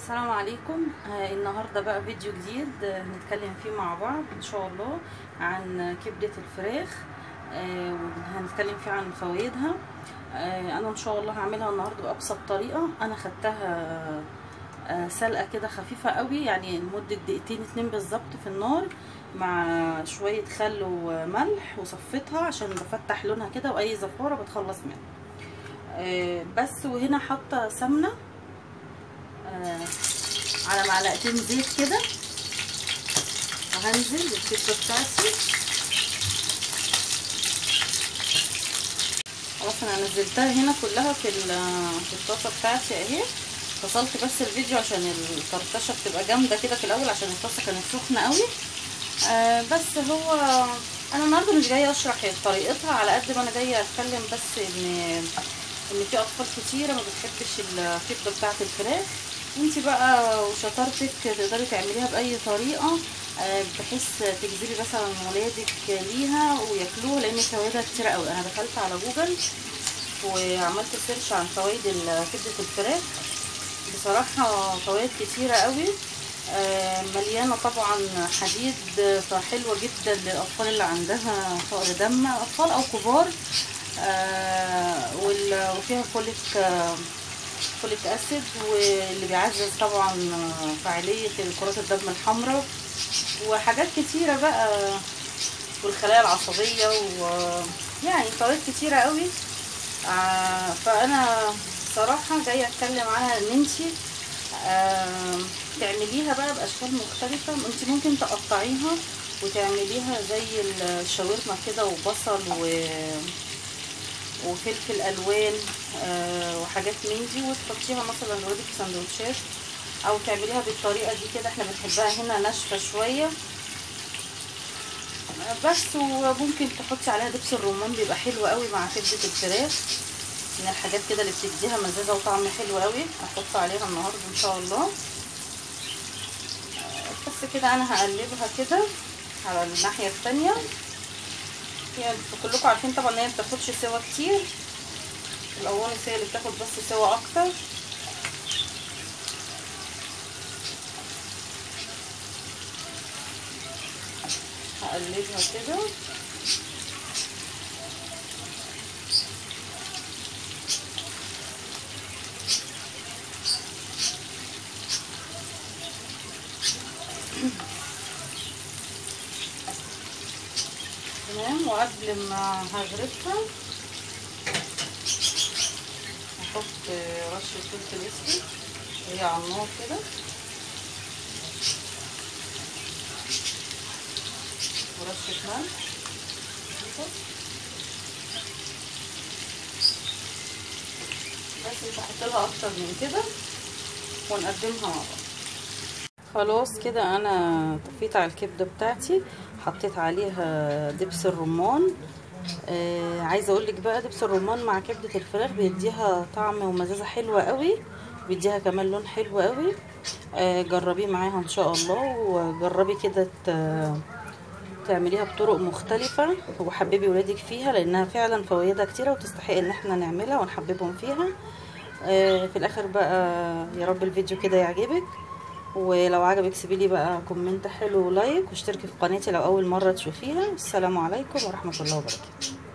السلام عليكم آه النهارده بقى فيديو جديد آه هنتكلم فيه مع بعض ان شاء الله عن كبده الفراخ آه وهنتكلم فيه عن فوائدها آه انا ان شاء الله هعملها النهارده بابسط طريقه انا خدتها آه سلقه كده خفيفه قوي يعني لمده دقيقتين اتنين بالظبط في النار مع شويه خل وملح وصفيتها عشان بفتح لونها كده واي زفاره بتخلص منها آه بس وهنا حاطه سمنه آه على معلقتين زيت كده وهنزل بالكبده بتاعتي خلاص انا نزلتها هنا كلها في في الطاسه بتاعتي اهي فصلت بس الفيديو عشان الطرطشه بتبقى جامده كده في الاول عشان الطاسه كانت سخنه قوي آه بس هو انا النهارده مش جايه اشرح طريقتها على قد ما انا جايه اتكلم بس ان ان في اطفال كتيره ما بتحبش الكبده بتاعه الفراخ انت بقى وشطارتك تقدري تعمليها باي طريقه بحيث تجذبي مثلا ولادك ليها وياكلوها لان فوائدها كتير قوي انا دخلت على جوجل وعملت سيرش عن فوائد كبده الفراخ بصراحه فوائد كتيره قوي مليانه طبعا حديد فحلوه جدا للاطفال اللي عندها فقر دم اطفال او كبار وفيها فوليك فوليك اسيد واللي بيعزز طبعا فعاليه كرات الدم الحمراء وحاجات كتيره بقى والخلايا العصبيه ويعني فوائد كتيره قوي فانا صراحه جايه اتكلم عنها ان انتي تعمليها بقى باشكال مختلفه انت ممكن تقطعيها وتعمليها زي الشاورما كده وبصل و وفلفل الوان آه وحاجات من دي وتحطيها مثلا لولادك في سندوتشات او تعمليها بالطريقه دي كده احنا بنحبها هنا ناشفه شويه بس وممكن تحطي عليها دبس الرمان بيبقى حلو قوي مع كبده الفراخ من الحاجات كده اللي بتديها مزازه وطعم حلو قوي هحط عليها النهارده ان شاء الله بس كده انا هقلبها كده على الناحيه الثانيه هي كلكم عارفين طبعا ان هي بتاخدش سوا كتير القوانص هي اللي بتاخد بس سوا اكتر هقلبها كده تمام وقبل ما هغرفها هحط رشة فلفل اسود وهي على النار كده ورشة ملح بس مش هحط لها اكتر من كده ونقدمها مع بعض خلاص كده انا طفيت على الكبده بتاعتي حطيت عليها دبس الرمان آه عايزه اقول لك بقى دبس الرمان مع كبده الفراخ بيديها طعم ومزازه حلوه قوي بيديها كمان لون حلو قوي آه جربيه معاها ان شاء الله وجربي كده تعمليها بطرق مختلفة وحببي ولادك فيها لانها فعلا فوائدها كتيرة وتستحق ان احنا نعملها ونحببهم فيها آه في الاخر بقى يا رب الفيديو كده يعجبك ولو عجبك سيبيلي بقى كومنت حلو ولايك واشتركي في قناتي لو اول مره تشوفيها السلام عليكم ورحمه الله وبركاته